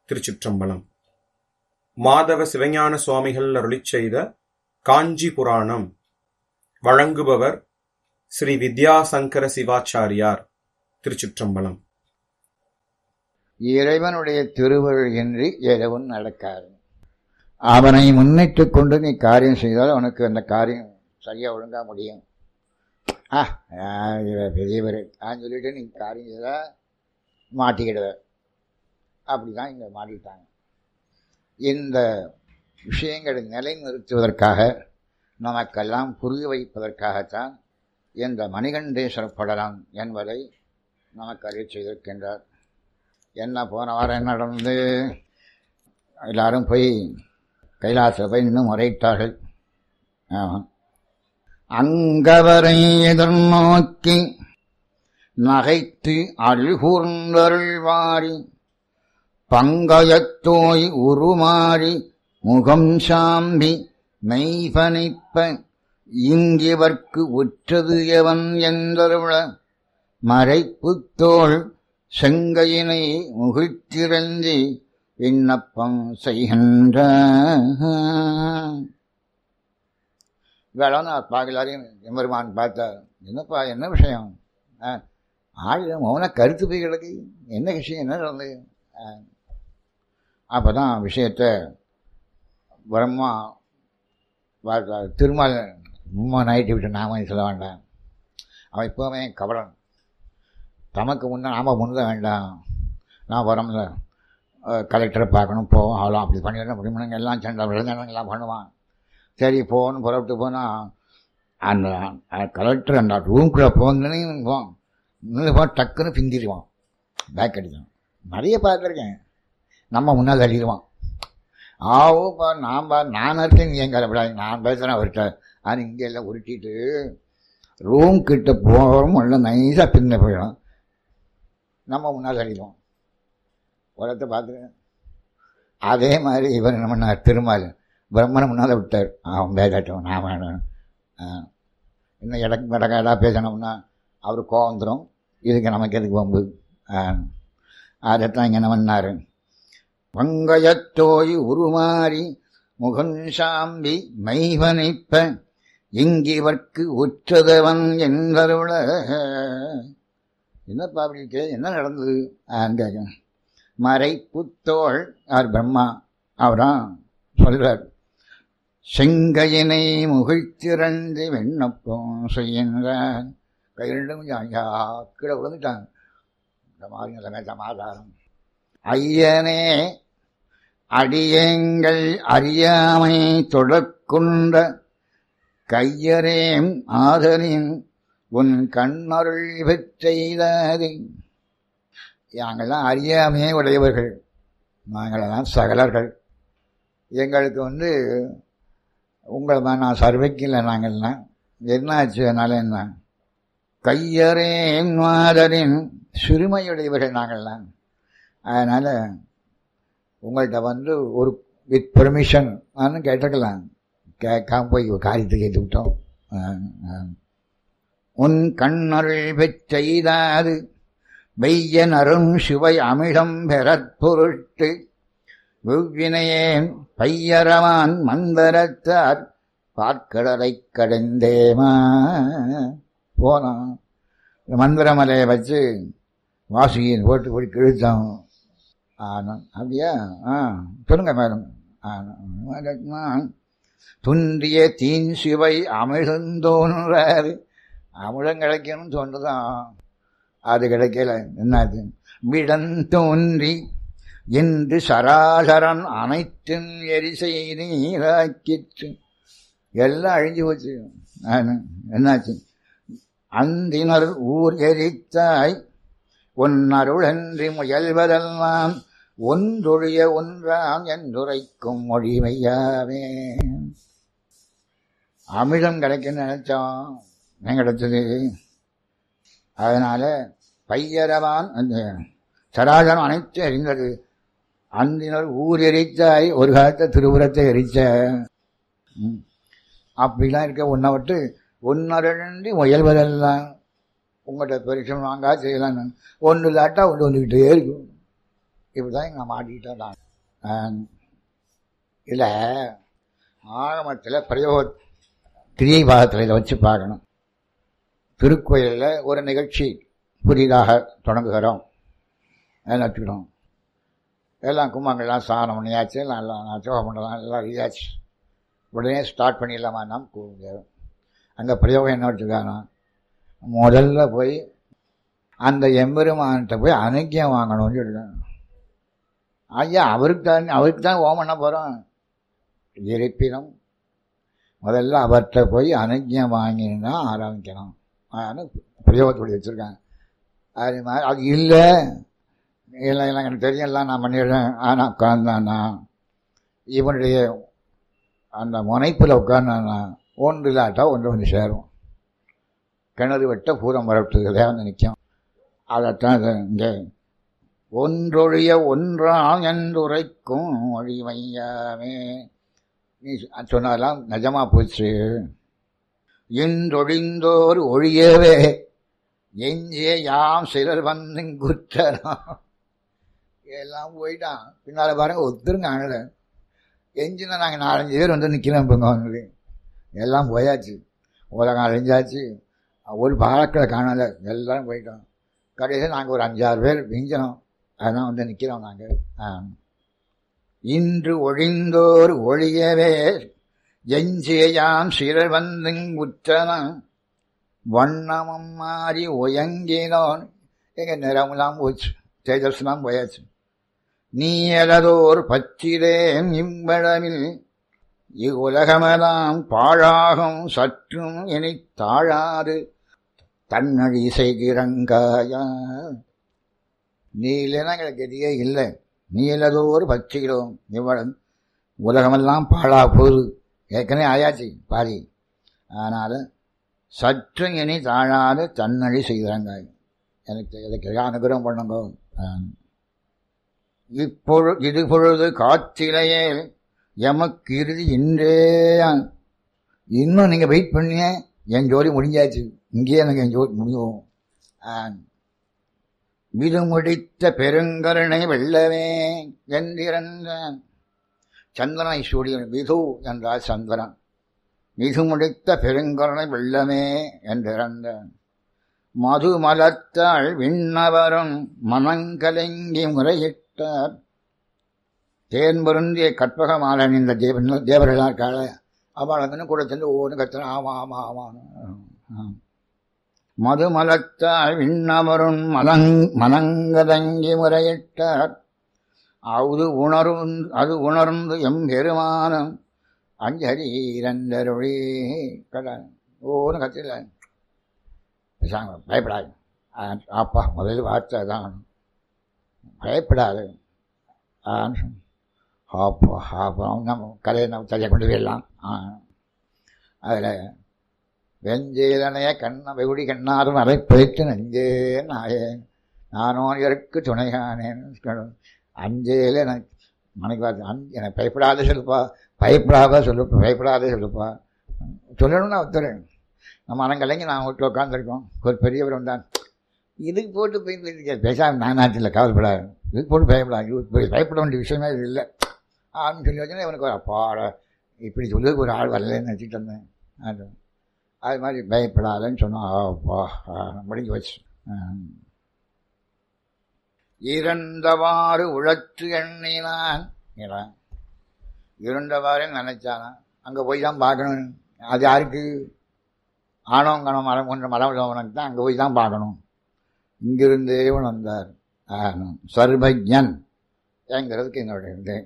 திருச்சிற்றம்பலம் மாதவ சிவஞான சுவாமிகள் அருளிச் செய்த காஞ்சி புராணம் வழங்குபவர் ஸ்ரீ வித்யாசங்கர சிவாச்சாரியார் திருச்சிற்றம்பலம் இறைவனுடைய திருவருள் இன்றி எதுவும் நடக்காது அவனை முன்னிட்டுக் கொண்டு நீ காரியம் செய்தால் உனக்கு அந்த காரியம் சரியா ஒழுங்கா முடியும் ஆ ஆ, இவர் பெரியவர் நான் சொல்லிட்டு நீ காரியம் செய்தா மாட்டிக்கிடுவ அப்படிதான் இங்க மாட்டிட்டாங்க இந்த விஷயங்களை நிலைநிறுத்துவதற்காக நமக்கெல்லாம் புரிய வைப்பதற்காகத்தான் இந்த மணிகண்டேஸ்வர படலாம் என்பதை நமக்கு அறிய செய்திருக்கின்றார் என்ன போன வாரம் என்ன நடந்தது எல்லாரும் போய் கைலாச போய் இன்னும் முறையிட்டார்கள் ஆமாம் அங்கவரை எதிர்நோக்கி நகைத்து அழுகூர்ந்தருள்வாரி பங்கயத்தோய் உருமாறி முகம் சாம்பி மெய்பனிப்ப இங்கிவர்க்கு உற்றது எவன் என்றருள மறைப்புத்தோள் செங்கையினை முகிழ்த்திறந்தி விண்ணப்பம் செய்கின்ற வேளாண் பார்க்கலாரையும் எம்பெருமான் பார்த்தார் என்னப்பா என்ன விஷயம் ஆ, ஆயுதம் மௌன கருத்து போய் கிடக்கு என்ன விஷயம் என்ன நடந்தது ஆ. அப்பதான் விஷயத்தை பிரம்மா பார்த்தார். திருமால் சும்மா நைட்டு விட்டு நாம சொல்ல வேண்டாம் அவன் இப்போவே கவலன் தமக்கு முன்னே நாம் முன்ன வேண்டாம் நான் வரோம்ல கலெக்டரை பார்க்கணும் போவோம் அவ்வளோ அப்படி பண்ணிடணும் அப்படி பண்ணுங்க எல்லாம் சண்டை விழுந்தானங்கெல்லாம் பண்ணுவான் சரி போகணும் புறப்பட்டு போனால் அந்த கலெக்டர் அந்த ரூம்குள்ளே போங்கன்னு போவான் இன்னும் போ டக்குன்னு பிந்திடுவான் பேக் அடிக்கும் நிறைய பார்த்துருக்கேன் நம்ம முன்னால் தள்ளிடுவான் ஆவோ பா நான் பா நான் இருக்கேன் நீ எங்கே விடாது நான் பேசுகிறேன் அவர்கிட்ட அது இங்கே எல்லாம் உருட்டிட்டு ரூம் கிட்ட போகிறோம் உள்ள நைஸாக பின்ன போயிடும் நம்ம முன்னால் தள்ளிடுவோம் உலகத்தை பார்த்துருக்கேன் அதே மாதிரி இவர் என்ன பண்ணார் திருமால் பிரம்மனை முன்னால் விட்டார் அவன் பேசாட்டும் நான் வேணும் ஆ. இன்னும் இடக்கு மிடக்காடாக பேசணும்னா அவர் கோவம் வந்துடும் இதுக்கு நமக்கு எதுக்கு வம்பு ஆ. அதைத்தான் இங்கே என்ன பண்ணார் வங்கயத்தோய் உருமாறி முகன்சாம்பி மைவனைப்ப இங்கிவர்க்கு உற்றதவன் என்பருள என்னப்பா அப்படி இருக்கே என்ன நடந்தது ஆன்னு கேட்க மறைப்புத்தோள் யார் பிரம்மா அவரான் சொல்றார் செங்கையினை முகிழ்த்திரண்டு விண்ணப்பம் செய்கின்றார் கையிலும் கொஞ்சம் ஐயா கீழே விழுந்துட்டாங்க இந்த மாதிரி நிலைமை சமாதானம் ஐயனே அடியேங்கள் அறியாமை தொடர்கொண்ட கையரேம் ஆதரின் உன் கண்ணருள் பெற்றெய்தாதே நாங்கள்லாம் அறியாமையே உடையவர்கள் நாங்களெல்லாம் சகலர்கள் எங்களுக்கு வந்து உங்களை தான் நான் சர்வைக்கில்லை நாங்கள்லாம் என்ன ஆச்சு அதனால என்ன கையரே மாதரின் சிறுமையுடையவர்கள் நாங்கள்லாம் அதனால் உங்கள்கிட்ட வந்து ஒரு வித் பெர்மிஷன் கேட்டிருக்கலாம் கேட்காம போய் ஒரு காரியத்தை கேட்டு விட்டோம் ஆ, ஆ. உன் கண்ணருள் பெற்றெய்தாது வெய்யன் அருண் சுவை அமிழம் பெறற் பொருட்டு வெவ்வினையேன் பையரவான் மந்தரத்தார் பார்க்கடலை கடைந்தேமா போனான் மந்திரமலையை வச்சு வாசியின் போட்டு போய் கிழித்தான் ஆனா அப்படியா ஆ சொல்லுங்க மேடம் ஆனா துன்றிய தீன் சிவை அமிழ்ந்தோன்றாரு அமிழம் கிடைக்கணும்னு தோன்றுதான் அது கிடைக்கல என்னது விடன் தோன்றி என்று சராசரன் அனைத்தும் எரிசை நீராக்கிற்று எல்லாம் அழிஞ்சு போச்சு ஆனா, என்னாச்சு அந்தினர் ஊர் எரித்தாய் உன் அருளன்றி முயல்வதெல்லாம் ஒன்றொழிய ஒன்றாம் என்றுரைக்கும் மொழிமையாவே அமிழம் கிடைக்குன்னு நினைச்சோம் ஏன் கிடைச்சது அதனால பையரவான் அந்த சராசரம் அனைத்தும் எரிந்தது அந்தினர் ஊர் எரித்தாய் ஒரு காலத்தை திருபுரத்தை எரிச்ச ம். அப்படிலாம் இருக்க உன்னை விட்டு உன்னரண்டி முயல்வதெல்லாம் உங்கள்கிட்ட பெருசம் வாங்கா செய்யலாம் ஒன்று இல்லாட்டா ஒன்று வந்துக்கிட்டே இருக்கும் இப்படிதான் நான் மாட்டிக்கிட்டேன் நான் இல்லை ஆகமத்தில் பிரயோக கிரியை பாகத்தில் இதை வச்சு பார்க்கணும் திருக்கோயிலில் ஒரு நிகழ்ச்சி புதிதாக தொடங்குகிறோம் என்ன வச்சுக்கணும் எல்லாம் கும்பங்கள்லாம் சாணம் பண்ணியாச்சு எல்லாம் எல்லாம் ஜோகம் பண்ணலாம் எல்லாம் ரெடியாச்சு உடனே ஸ்டார்ட் பண்ணிடலாமா நாம் கூப்பிடுங்க அங்கே பிரயோகம் என்ன வச்சுருக்காங்க முதல்ல போய் அந்த எம்பெருமான்கிட்ட போய் அனுக்கியம் வாங்கணும்னு சொல்லிட்டாங்க ஐயா அவருக்கு தான் அவருக்கு தான் ஓம் பண்ண போகிறோம் இருப்பினும் முதல்ல அவர்கிட்ட போய் அனுக்கியம் வாங்கினா ஆரம்பிக்கணும் ஆனால் பிரயோகத்தோடு வச்சுருக்காங்க அது மாதிரி அது இல்லை இல்லை இல்லை எனக்கு தெரியும் எல்லாம் நான் பண்ணிடுறேன் ஆனால் உட்காந்தானா இவனுடைய அந்த முனைப்பில் உட்காந்தானா ஒன்று இல்லாட்டா ஒன்று வந்து சேரும் கிணறு வெட்ட பூரம் வரட்டுகளே வந்து நிற்கும் அதைத்தான் இது இங்கே ஒன்றொழிய ஒன்றாம் என்றுரைக்கும் ஒழிமையாமே நீ சொன்னதெல்லாம் நிஜமாக போச்சு இன்றொழிந்தோர் ஒழியவே எஞ்சிய யாம் சிலர் வந்து குற்றலாம் எல்லாம் போயிட்டான் பின்னால் பாருங்க ஒத்துருங்க அண்ணல எஞ்சினா நாங்கள் நாலஞ்சு பேர் வந்து நிற்கிறோம் இப்போ வந்து எல்லாம் போயாச்சு உலகம் அழிஞ்சாச்சு ஒரு பாலக்களை காணலை எல்லாரும் போயிட்டோம் கடைசியில் நாங்கள் ஒரு அஞ்சாறு பேர் மிஞ்சனோம் அதான் வந்து நிற்கிறோம் நாங்கள் இன்று ஒழிந்தோர் ஒழியவே எஞ்சியாம் சிலர் வந்து உற்றனம் வண்ணமும் மாறி ஒயங்கினோன் எங்கள் நிறமெல்லாம் போச்சு தேஜஸ்லாம் போயாச்சு நீ எலதோர் பச்சிலேன் இவ்வளவில் இவ்வுலகமெல்லாம் பாழாகும் சற்றும் இனி தாழாது தன்னழி செய்கிறங்காயா நீலனங்களை கதியே இல்லை நீலதோர் பச்சிக்கிறோம் இவ்வளவு உலகமெல்லாம் பாழா போகுது ஏற்கனவே ஆயாச்சு பாதி ஆனால் சற்று இனி தாழாது தன்னழி செய்கிறாங்க எனக்கு எனக்கு அனுகிரகம் பண்ணுங்க இப்பொழு இது பொழுது காற்றிலேயே எமக்கு இறுதி இன்றே இன்னும் நீங்கள் வெயிட் பண்ணிய என் ஜோலி முடிஞ்சாச்சு இங்கேயே எனக்கு என் ஜோலி முடியும் விது முடித்த பெருங்கருணை வெள்ளவே என்றிறந்த சந்திரனை சூடியன் விது என்றால் சந்திரன் மிகு முடித்த பெருங்கருணை வெள்ளமே என்றிறந்த மது மலத்தாள் விண்ணவரும் மனங்கலங்கி முறையிட்டார் தேன் பொருந்திய கற்பக மாலன் இந்த தேவன் தேவர்களால் கால அவள் கூட சென்று ஒவ்வொன்று கத்துறேன் ஆமா ஆமா ஆமா மது மலத்தாள் விண்ணவரும் மலங் மனங்கதங்கி முறையிட்டார் அது உணரும் அது உணர்ந்து எம் பெருமானம் அஞ்சரீரந்தருளி கடை ஓன்னு கத்தில பேசாங்க பயப்படாது அப்பா முதல் வார்த்தை தான் பயப்படாது அப்பா அப்புறம் நம்ம கதையை நம்ம சரியாக கொண்டு போயிடலாம் அதில் வெஞ்சேதனைய கண்ண வெகுடி கண்ணாரும் அதை பிழைத்து நெஞ்சே நாயே நானோ இதற்கு துணைகானேன்னு அஞ்சேல எனக்கு மனைக்கு பார்த்து அஞ்சு எனக்கு பயப்படாத சொல்லுப்பா பயப்படாத சொல்லுப்பா பயப்படாத சொல்லுப்பா சொல்லணும்னு ஒத்துறேன் நம்ம மனங்கலைங்க நான் வீட்டில் உட்காந்துருக்கோம் ஒரு பெரியவர் வந்தான் இதுக்கு போட்டு போய் பேசாம நான் நாட்டில் கவலைப்படாது இதுக்கு போட்டு பயப்படாது இது பயப்பட வேண்டிய விஷயமே இது இல்லை அப்படின்னு சொல்லி வச்சுன்னா இவனுக்கு ஒரு அப்பாட இப்படி சொல்லுறதுக்கு ஒரு ஆள் வரலன்னு நினச்சிட்டு இருந்தேன் அது அது மாதிரி பயப்படாதன்னு சொன்னோம் அப்பா முடிஞ்சு வச்சு இறந்தவாறு உழத்து எண்ணினான் இருண்டவாறு நினைச்சானா அங்கே போய் தான் பார்க்கணும் அது யாருக்கு ஆணவம் கணம் மரம் கொண்ட மரம் உள்ளவனுக்கு தான் அங்கே போய் தான் பார்க்கணும் இங்கிருந்தே வந்தார் சர்வஜன் என்கிறதுக்கு என்னோட இது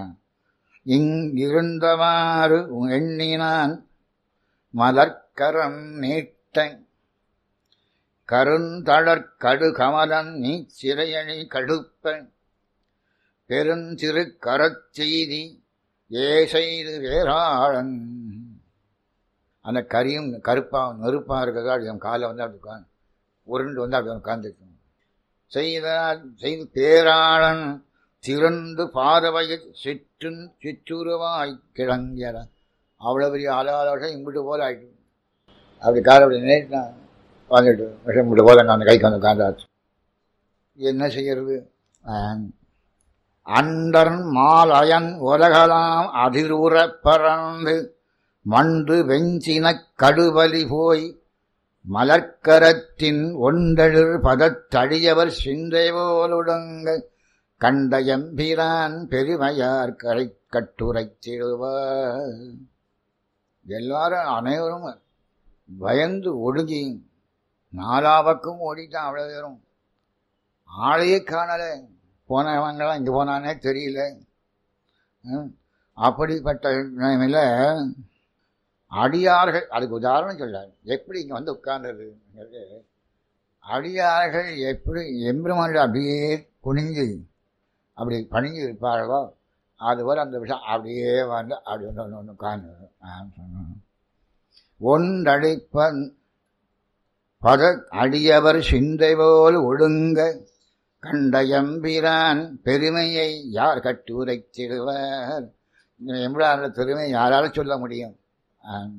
இங்கிருந்தவாறு எண்ணினான் மலர்கரம் நீட்டன் கருந்தளர் கடு கமலன் நீ சிறையணி கடுப்பன் பெருந்திரு கரச்செய்தி ஏ செய்து வேறாளன் அந்த கரியும் கருப்பாக நெருப்பாக இருக்கிறதா அப்படி அவன் காலை வந்து அப்படி உட்காந்து உருண்டு வந்து அப்படி உட்காந்துருக்கும் செய்தால் செய்து பேராளன் திறந்து பாதவையில் சிற்றும் சிற்றுருவாய் கிழங்கியற அவ்வளோ பெரிய அலாலோஷம் இம்பிட்டு போல ஆயிட்டு அப்படி காலை அப்படி நேரிட்டான் வந்துட்டு விஷம் இம்பிட்டு போல நான் அந்த கைக்கு வந்து உட்காந்தாச்சு என்ன செய்யறது அண்டர் மாலயன் உலகலாம் அதிரூரப் பறந்து மண்டு வெஞ்சினக் கடுவலி போய் மலர்க்கரத்தின் ஒன்றெழிர் பதத்தடியவர் சிந்தை போலுடங்க கண்ட எம்பிரான் பெருமையார் கரை கட்டுரைத்திடுவார் எல்லாரும் அனைவரும் பயந்து ஒடுங்கி நாலாவக்கும் ஓடிட்டான் அவ்வளவு பேரும் ஆளையே காணல போனவங்களாம் இங்க போனானே தெரியல ம், அப்படிப்பட்ட நிலைமையில அடியார்கள் அதுக்கு உதாரணம் சொல்றாரு எப்படி இங்க வந்து உட்கார்ந்தது அடியார்கள் எப்படி எம்பெருமானில் அப்படியே குனிஞ்சு அப்படி பணிஞ்சு இருப்பார்களோ அதுவரை அந்த விஷயம் அப்படியே வந்து அப்படி வந்து ஒன்று ஒன்று உட்கார்ந்து ஒன்றடிப்பன் பத அடியவர் சிந்தை போல் ஒடுங்க கண்ட எம்பிரான் பெருமையை யார் கட்டுரைத்திடுவார் எம்பிரான பெருமை யாரால சொல்ல முடியும் ஆம்.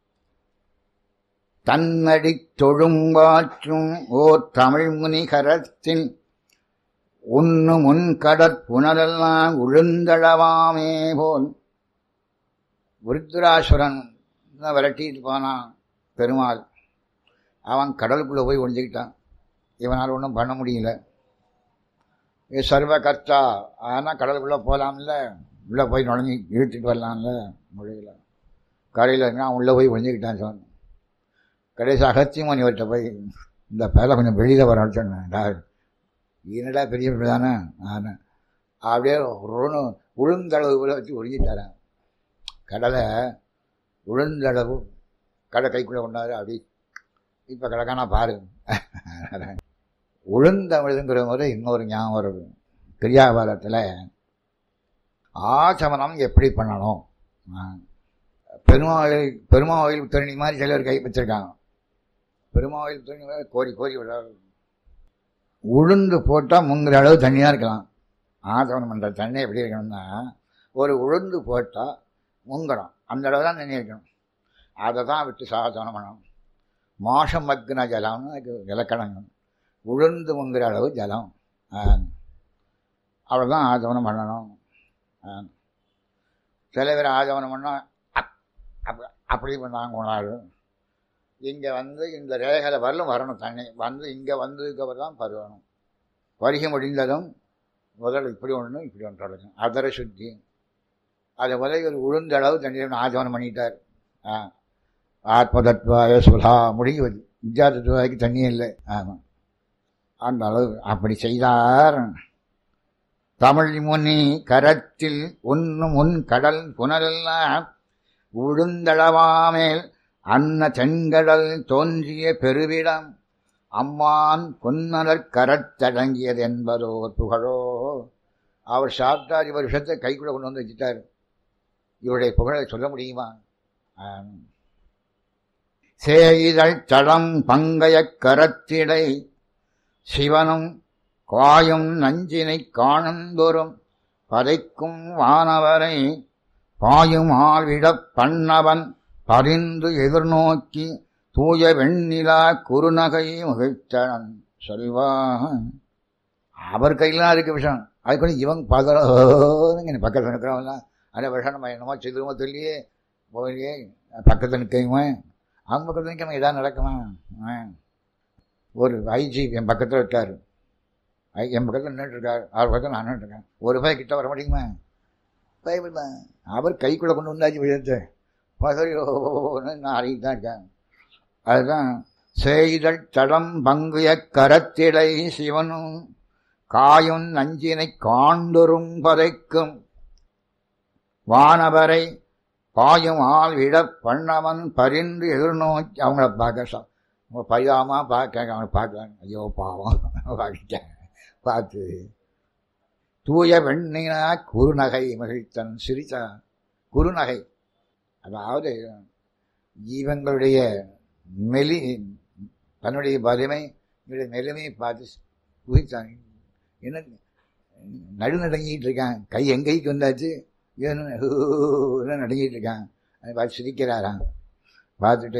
தன்னடி தொழும்பாற்றும் ஓர் தமிழ் முனி கரத்தின் உன்னு முன் கடற்புணரெல்லாம் உழுந்தளவாமே போல் விருத்ராசுரன் தான் விரட்டிட்டு போனான் பெருமாள் அவன் கடலுக்குள்ளே போய் ஒழிஞ்சுக்கிட்டான் இவனால் ஒன்றும் பண்ண முடியல இது சர்வ கர்த்தா ஆனால் கடலுக்குள்ளே போகலாம்ல உள்ளே போய் நுழைஞ்சி இழுத்துட்டு வரலாம்ல முடியல கரையில் இருந்தால் உள்ளே போய் ஒழிஞ்சுக்கிட்டான் சொன்னான் கடைசி அகத்தியமன் இவர்கிட்ட போய் இந்த பேரை கொஞ்சம் வெளியில் வர சொன்னேன் என்னடா பெரிய பிள்ளை தானே நான் அப்படியே உருணு உளுந்தளவு போல வச்சு ஒழிஞ்சிட்டாரன் கடலை உளுந்தளவு கடை கைக்குள்ளே கொண்டாரு அப்படி இப்போ கிடக்கானா பாரு உளுந்தமிழுங்கிற முறை இன்னொரு ஞாபகம் வருது கிரியாபாரத்தில் ஆச்சமனம் எப்படி பண்ணணும் பெருமாவில் பெருமாவில் தண்ணி மாதிரி சிலர் கை வச்சிருக்காங்க பெருமாவில் தண்ணி மாதிரி கோரி கோரி விடாது உளுந்து போட்டால் முங்குற அளவு தண்ணியாக இருக்கலாம் ஆச்சமனம் பண்ணுற தண்ணி எப்படி இருக்கணும்னா ஒரு உளுந்து போட்டால் முங்கணும் அந்த அளவு தான் தண்ணி இருக்கணும் அதை தான் விட்டு சாதனம் பண்ணணும் மோஷம் மக்குன ஜலம்னு அதுக்கு இலக்கணங்க உளுந்து முங்குற அளவு ஜலம் அவ்வளோதான் ஆதவனம் பண்ணணும் சில பேர் ஆதவனம் பண்ணால் அப் அப்படி பண்ணாங்க கொண்டாடு இங்கே வந்து இந்த ரேகையில் வரலும் வரணும் தண்ணி வந்து இங்கே வந்ததுக்கப்புறம் தான் பருவணும் பருகி முடிந்ததும் முதல் இப்படி ஒன்று இப்படி ஒன்று தொடங்க அதர சுத்தி அது முதல் ஒரு உளுந்த அளவு தண்ணீர் ஆதவனம் பண்ணிட்டார் ஆ ஆத்மதத்வாய சுலா முடிவது வித்யா தத்துவாய்க்கு தண்ணியே இல்லை ஆமாம் அந்த அளவு அப்படி செய்தார் தமிழ் முனி கரத்தில் உன்னும் உன் கடல் புனரெல்லாம் உழுந்தளவாமேல் அன்ன செங்கடல் தோன்றிய பெருவிடம் அம்மான் பொன்னலர் கரத்தடங்கியது என்பதோ புகழோ அவர் சாப்பிட்டார் இவர் விஷத்தை கைக்குள்ள கொண்டு வந்து வச்சுட்டார் இவருடைய புகழை சொல்ல முடியுமா சேயிதழ் தடம் பங்கையக் கரத்திடை சிவனும் காயும் நஞ்சினை காணுந்தோறும் பதைக்கும் வானவரை பாயும் ஆழ்விடப் பண்ணவன் பரிந்து எதிர்நோக்கி தூய வெண்ணிலா குறுநகை முகிழ்த்தனன் சொல்வான் அவர் கையிலாம் இருக்கு விஷம் அது கூட இவங்க பதறங்க பக்கத்தில் இருக்கிறவங்க அந்த விஷம் நம்ம என்னமோ செய்துமோ சொல்லியே போயிலே பக்கத்தில் நிற்கவன் அவங்க பக்கத்தில் நிற்காம இதாக நடக்குமா ஒரு ஐஜி என் பக்கத்தில் இருக்கார் என் பக்கத்தில் நின்றுட்டு இருக்கார் அவர் பக்கத்தில் நான் நின்றுருக்கேன் ஒரு ரூபாய் கிட்ட வர முடியுமா பயப்படலாம் அவர் கைக்குள்ளே கொண்டு வந்தாச்சு விழுந்து பதறியோன்னு நான் அறிவிட்டு தான் இருக்கேன் அதுதான் செய்தல் தடம் பங்குய கரத்திடை சிவனும் காயும் நஞ்சினை காண்டொரும் பதைக்கும் வானவரை பாயும் ஆள் விட பண்ணவன் பரிந்து எதிர்நோக்கி அவங்கள பார்க்க பரிதாமா பார்க்க அவனை பார்க்கலாம் ஐயோ பாவம் பார்த்துட்டேன் பார்த்து தூய வெண்ணினா குறுநகை மகிழ்த்தன் சிரித்தான் குறுநகை அதாவது இவங்களுடைய மெலி தன்னுடைய வலிமை இவருடைய மெலிமையை பார்த்து குவித்தான் என்ன நடுநடங்கிட்டு இருக்கான் கை என் கைக்கு வந்தாச்சு நடுங்கிட்டு இருக்கான் அதை பார்த்து சிரிக்கிறாராம் பார்த்துட்டு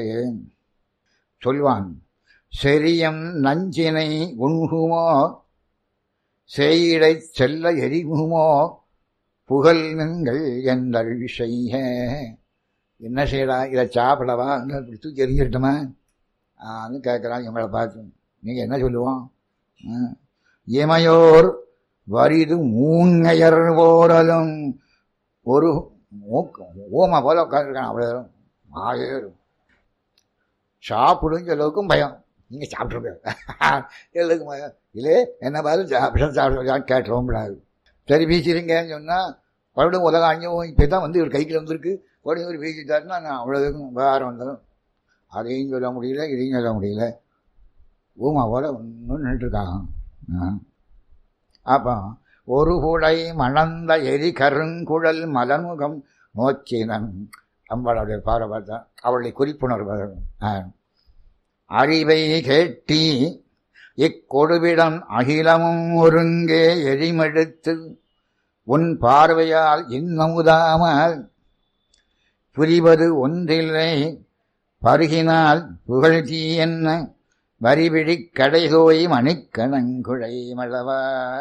சொல்வான் செரியம் நஞ்சினை உண்குமோ செய்யிடைச் செல்ல எரிகுமோ புகழ் நீங்கள் எந்தள் செய்ய என்ன செய்யலாம் இதை சாப்பிடவா அங்க இப்படி தூக்கி எறிஞ்சிருட்டுமா ஆன்னு கேட்குறான் இவங்களை பார்த்து நீங்கள் என்ன சொல்லுவோம் ஆ. இமையோர் வரிது மூங்கையர் போரலும் ஒரு மூக்க ஓமா போல உட்காந்துருக்கான் அவ்வளோ ஆயிரம் சாப்பிடுங்க எல்லோருக்கும் பயம் நீங்கள் சாப்பிட்ருங்க எல்லோருக்கும் பயம் இல்லை என்ன பாரு சாப்பிட சாப்பிட கேட்டுறோம் கூடாது சரி வீசிடுங்கன்னு சொன்னால் மறுபடியும் உலகம் அஞ்சவும் இப்போ தான் வந்து ஒரு கைக்கு வந்திருக்கு உடனே ஒரு வீசிட்டாருன்னா நான் அவ்வளோதுக்கும் வேற வந்துடும் அதையும் சொல்ல முடியல இதையும் சொல்ல முடியல ஊமா போல ஒன்றும் நின்றுருக்காங்க அப்போ ஒரு குடை மணந்த எரி கருங்குழல் மலர்முகம் நோக்கினன் அம்பாளுடைய பாறை பார்த்தா அவளுடைய குறிப்புணர்வு ஆ. அறிவை கேட்டி இக்கொடுவிடம் அகிலமும் ஒருங்கே எரிமெடுத்து உன் பார்வையால் இன்னமுதாமல் புரிவது ஒன்றில்லை பருகினால் புகழ்ச்சி என்ன வரிபிடி கடைசோய் மணிக்கணங்குழை மழவா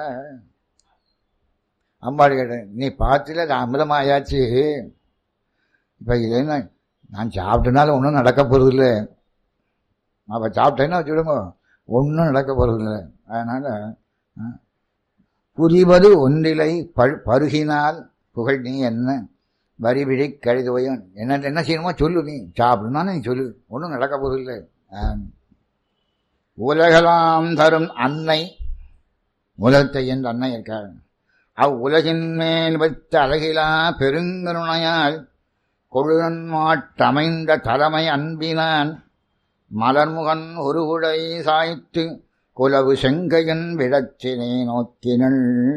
அம்பாள் கேட்ட நீ பார்த்துல அது அமிர்தமாயாச்சு இப்போ இது என்ன நான் சாப்பிட்டனால ஒன்றும் நடக்க போகிறதில்ல அப்போ சாப்பிட்டேன்னா வச்சுடுங்க ஒன்றும் நடக்க போகிறதில்ல அதனால் புரிவது ஒன்றிலை பழ் பருகினால் புகழ் நீ என்ன வரிபிடி கழுதுவையும் என்ன என்ன செய்யணுமோ சொல்லு நீ சாப்பிடுனா நீ சொல்லு ஒன்றும் நடக்க போதில்லை உலகலாம் தரும் அன்னை உலகத்தை என்ற அன்னை இருக்காள் அவ் உலகின் மேல் வைத்த அழகிலா பெருங்கருணையால் கொழுகன் மாட்டமைந்த தலைமை அன்பினான் மலர்முகன் ஒரு குடை சாய்த்து குலவு செங்கையன் விடச்சினை நோக்கினள்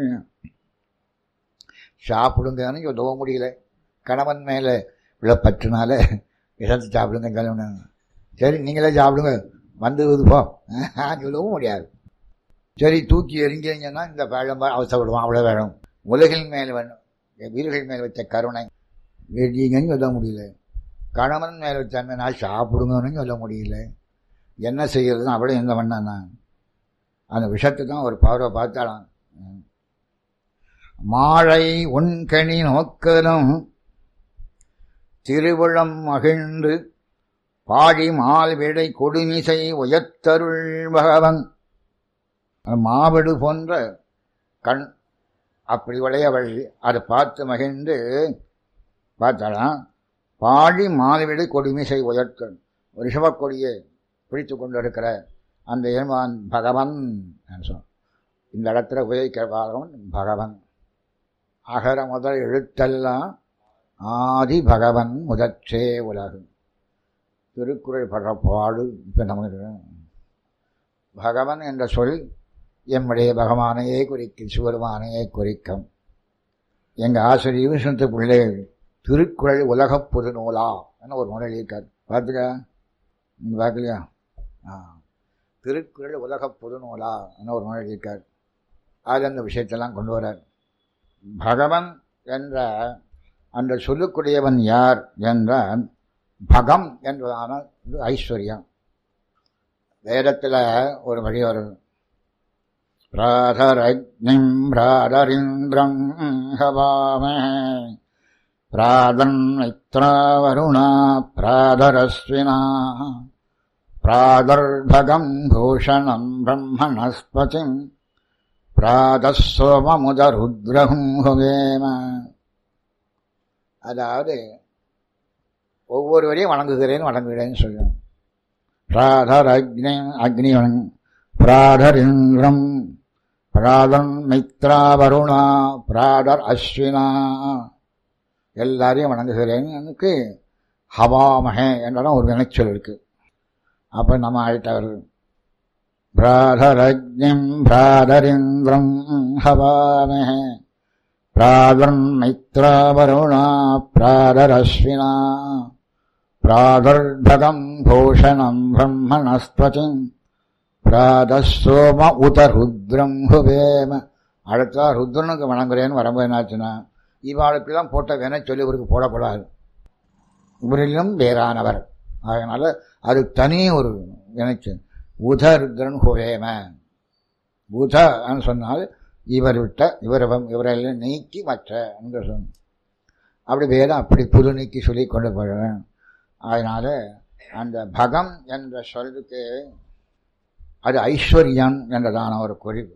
சாப்பிடுங்கன்னு உதவ முடியல கணவன் மேலே விழப்பற்றுனால இடத்து சாப்பிடுங்க கிளம்புன சரி நீங்களே சாப்பிடுங்க வந்து போ சொல்லவும் முடியாது சரி தூக்கி எறிஞ்சீங்கன்னா இந்த பழம் அவசரப்படுவான் அவ்வளோ வேணும் உலகில் மேல் வேணும் வீரர்கள் மேல் வச்ச கருணை வெடிங்கன்னு சொல்ல முடியல கணவன் மேல் வச்ச நான் சாப்பிடுங்கன்னு சொல்ல முடியல என்ன செய்யறதுன்னு அப்படியே எந்த பண்ணானா அந்த விஷத்தை தான் ஒரு பார்வை பார்த்தாலாம் மாழை உண்கணி நோக்கலும் திருவிழம் மகிழ்ந்து பாடி மால் விடை கொடுமிசை உயர்த்தருள் பகவன் மாவடு போன்ற கண் அப்படி உடையவள் அதை பார்த்து மகிழ்ந்து பார்த்தாலாம் பாடி மால்விடை கொடுமிசை உயர்த்த ரிஷபக்கொடியை பிடித்து கொண்டு இருக்கிற அந்த ஏமான் பகவன் சொல் இந்த இடத்துல உபயோகிக்கிற பாகவன் பகவன் அகர முதல் எழுத்தெல்லாம் ஆதி பகவன் முதற்றே உலகு திருக்குறள் படுற பாடு இப்போ நமக்கு பகவன் என்ற சொல் எம்முடைய பகவானையே குறிக்கும் சிவருமானையே குறிக்கும் எங்கள் ஆசிரியர் விஷ்ணு பிள்ளைகள் திருக்குறள் உலகப் பொது நூலா என்ன ஒரு நூல் எழுதியிருக்கார் பார்த்துக்க நீங்கள் பார்க்கலையா ஆ திருக்குறள் உலகப் பொது நூலா என்ன ஒரு நூல் எழுதியிருக்கார் அதில் அந்த விஷயத்தெல்லாம் கொண்டு வரார் பகவன் என்ற அந்த சொல்லுக்குடையவன் யார் என்றால் பகம் என்பதான இது ஐஸ்வர்யம் வேதத்தில் ஒரு வழி வருது பிராதரக்னிம் பிராதரிந்திரம் ஹவாமே பிராதன் மித்ராவருணா பிராதரஸ்வினா பிராதர்பகம் பூஷணம் பிரம்மணஸ்பதிம் பிராதசோமமுதருத்ரகும் ஹுவேம அதாவது ஒவ்வொருவரையும் வணங்குகிறேன் வணங்குகிறேன்னு சொல்லுவேன் பிராதர் அக்னி அக்னி பிராதரிந்திரம் பிராதன் மித்ரா வருணா பிராதர் அஸ்வினா எல்லாரையும் வணங்குகிறேன் எனக்கு ஹவாமகே என்றாலும் ஒரு வினைச்சொல் இருக்கு அப்போ நம்ம அழைத்தவர் பிராதரக்னிம் பிராதரிந்திரம் ஹவாமகே பிராதன் மித்ரா வருணா பிராதரஸ்வினா பிராதர்பகம் பூஷணம் பிரம்மணஸ்பதிம் பிராதசோம உத ருத்ரம் ஹுவேம அடுத்தா ருத்ரனுக்கு வணங்குறேன்னு வரும்போது என்னாச்சுன்னா இவாளுக்கெல்லாம் போட்ட வேணா சொல்லி இவருக்கு போடப்படாது இவரிலும் வேறானவர் அதனால அது தனி ஒரு நினைச்சு உத ருத்ரன் ஹுவேம உதன்னு சொன்னால் இவர் விட்ட இவரை இவரெல்லாம் நீக்கி மற்ற என்று சொன்ன அப்படி வேதம் அப்படி புது நீக்கி சொல்லி கொண்டு போகிறேன் அதனால அந்த பகம் என்ற சொல்லுக்கு அது ஐஸ்வர்யம் என்றதான ஒரு குறிப்பு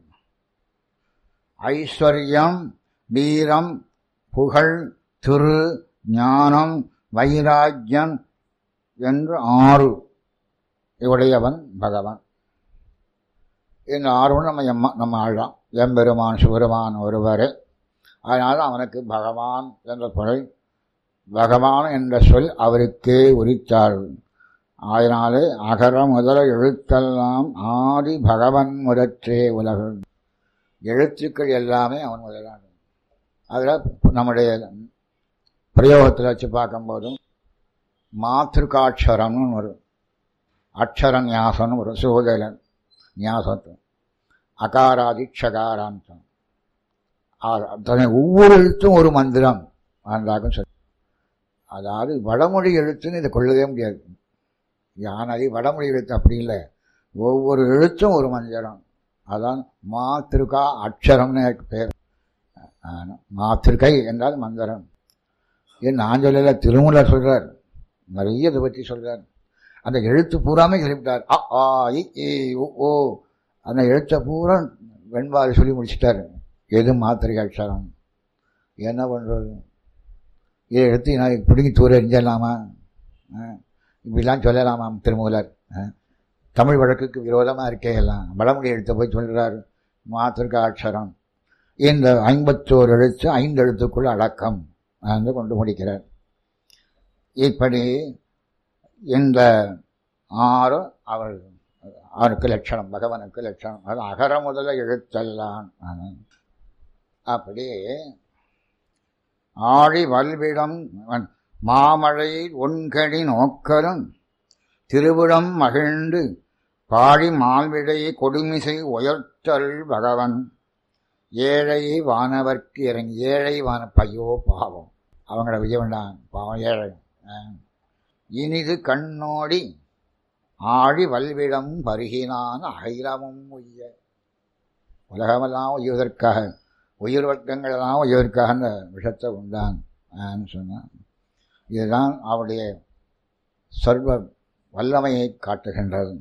ஐஸ்வர்யம் வீரம் புகழ் திரு ஞானம் வைராக்கியம் என்று ஆறு உடையவன் பகவான் இந்த ஆர்வம் நம்ம எம்ம நம்ம ஆழ்றான் எம்பெருமான் சிவருமான் ஒருவரே அதனால அவனுக்கு பகவான் என்ற பொருள் பகவான் என்ற சொல் அவருக்கே உரித்தாள் அதனாலே அகர முதல எழுத்தெல்லாம் ஆதி பகவன் முதற்றே உலகம் எழுத்துக்கள் எல்லாமே அவன் முதலான அதில் நம்முடைய பிரயோகத்தில் வச்சு பார்க்கும்போதும் மாத்திருக்காட்சரம்னு வரும் அக்ஷர ஞாசம்னு வரும் சுகலன் ஞாசத்து அகாராதி க்ஷகாராந்தம் ஒவ்வொரு எழுத்தும் ஒரு மந்திரம் ஆண்டாக்கும் சொல்லி அதாவது வடமொழி எழுத்துன்னு இதை கொள்ளவே முடியாது யானை வடமொழி எழுத்து அப்படி இல்லை ஒவ்வொரு எழுத்தும் ஒரு மந்திரம் அதான் மாத்திருக்கா அக்ஷரம்னு எனக்கு பேர் மாத்திருக்கை என்றால் மந்திரம் ஏன் நான் சொல்லல திருமூலர் சொல்றார் நிறைய இதை பற்றி சொல்றார் அந்த எழுத்து பூராமே சொல்லிவிட்டார் அ ஆ இ ஏ ஓ அந்த எழுத்தை பூரா வெண்பாடு சொல்லி முடிச்சிட்டார் எது மாத்திரை அக்ஷரம் என்ன பண்ணுறது இதை எடுத்து நான் பிடிங்கி தூர எரிஞ்சிடலாமா இப்படிலாம் சொல்லலாமா திருமூலர் தமிழ் வழக்குக்கு விரோதமாக இருக்கே எல்லாம் வடமொழி எழுத்த போய் சொல்கிறார் மாத்திருக்க அக்ஷரம் இந்த ஐம்பத்தோரு எழுத்து ஐந்து எழுத்துக்குள் அடக்கம் என்று கொண்டு முடிக்கிறார் இப்படி இந்த ஆறு அவர் அவனுக்கு லட்சணம் பகவனுக்கு லட்சணம் அது அகர முதல எழுத்தல்லான் அப்படி ஆழி வல்விடம் மாமழை ஒன்கடி நோக்கலும் திருவிடம் மகிழ்ந்து பாழி மால்விடை கொடுமிசை உயர்த்தல் பகவன் ஏழை வானவர்க்கு இறங்கி ஏழை வான பையோ பாவம் அவங்கள விஜய வேண்டாம் பாவம் ஏழை இனிது கண்ணோடி ஆழி வல்விடம் பருகினான் அகிலமும் உய்ய உலகமெல்லாம் உய்வதற்காக உயிர் வர்க்கங்களெல்லாம் உய்வதற்காக அந்த விஷத்தை உண்டான் சொன்னான் இதுதான் அவருடைய சர்வ வல்லமையை காட்டுகின்றது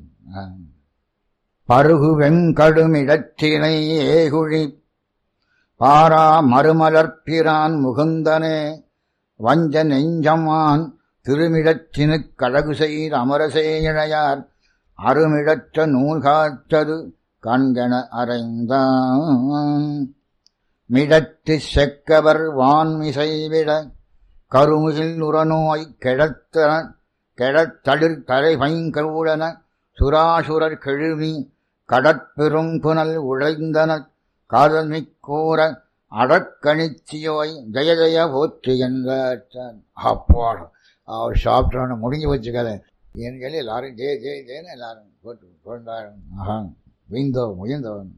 பருகு வெங்கடுமிடத்தினை ஏகுழி பாரா மறுமலர்பிரான் முகுந்தனே வஞ்ச நெஞ்சமான் திருமிடத்தினு கழகு செய்த அமரசே இழையார் அருமிடற்ற நூல் காத்தது கண்கண அறைந்தான் மிடத்து செக்கவர் வான்மிசைவிட கருமுகில் உரநோய் கிழத்த கிழத்தளிர் தலை பைங்கூடன சுராசுரர் கெழுமி கடற்பெரும் புனல் உழைந்தன காதல்மிக்கூற அடக்கணிச்சியோய் ஜெய ஜெய போற்றி என்றார் அப்பாடு அவர் சாப்பிட்டோன்னு முடிஞ்சு வச்சுக்கல என் சொல்லி எல்லாரும் ஜெய ஜெய ஜெயன்னு எல்லாரும் போட்டு கொண்டாடும் ஆஹா வீந்தோ முயந்தவன்